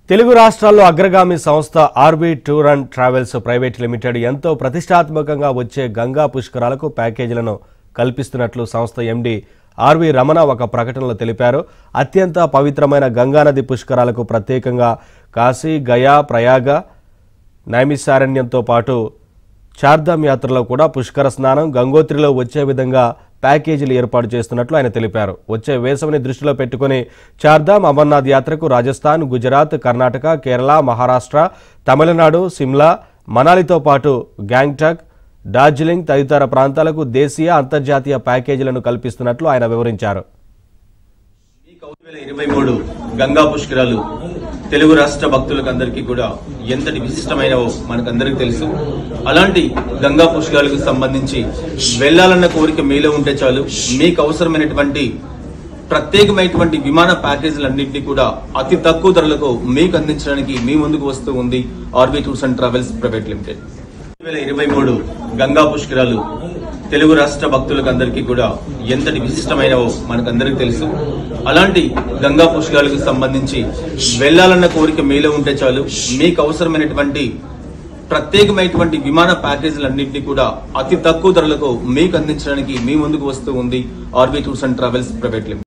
తెలుగు రాష్ట్రాల్లో అగ్రగామి సంస్థ RB tour and travels private limited ఎంతో ప్రతిష్టాత్మకంగా వచ్చే గంగా పుష్కరాలకు ప్యాకేజీలను కల్పిస్తున్నట్లు సంస్థ ఎండీ ఆర్వి రమణ ఒక ప్రకటనలో తెలిపారు అత్యంత పవిత్రమైన గంగానది పుష్కరాలకు ప్రత్యేకంగా కాశీ గయా ప్రయాగ నైమిసారణ్యంతో పాటు చార్ధామ్ యాత్రలో కూడా పుష్కర స్నానం గంగోత్రిలో వచ్చే విధంగా ప్యాకేజీలు ఏర్పాటు చేస్తున్నట్లు ఆయన తెలిపారు వచ్చే వేసవిని దృష్టిలో పెట్టుకుని చార్ధామ్ అమర్నాథ్ యాత్రకు రాజస్థాన్ గుజరాత్ కర్ణాటక కేరళ మహారాష్ట్ర తమిళనాడు సిమ్లా మనాలితో పాటు గ్యాంగ్టాక్ డార్జిలింగ్ తదితర ప్రాంతాలకు దేశీయ అంతర్జాతీయ ప్యాకేజీలను కల్పిస్తున్నట్లు ఆయన వివరించారు రెండు వేల ఇరవై మూడు గంగా పుష్కరాలు తెలుగు రాష్ట్ర భక్తులకు అందరికీ కూడా ఎంతటి విశిష్టమైనవో మనకందరికీ తెలుసు అలాంటి గంగా పుష్కరాలకు సంబంధించి వెళ్ళాలన్న కోరిక మీలో ఉంటే చాలు మీకు అవసరమైనటువంటి ప్రత్యేకమైనటువంటి విమాన ప్యాకేజీలన్నింటినీ కూడా అతి తక్కువ ధరలకు మీకు అందించడానికి మీ ముందుకు వస్తూ ఉంది RB tours and travels private limited రెండు వేల ఇరవై మూడు గంగా పుష్కరాలు తెలుగు రాష్ట్ర భక్తులకు అందరికీ కూడా ఎంతటి విశిష్టమైనవో మనకందరికీ తెలుసు అలాంటి గంగా పుష్కరాలకు సంబంధించి వెళ్ళాలన్న కోరిక మీలో ఉంటే చాలు మీకు అవసరమైనటువంటి ప్రత్యేకమైనటువంటి విమాన ప్యాకేజీలన్నింటినీ కూడా అతి తక్కువ ధరలకు మీకు అందించడానికి మీ ముందుకు వస్తూ ఉంది RB tours and travels private limited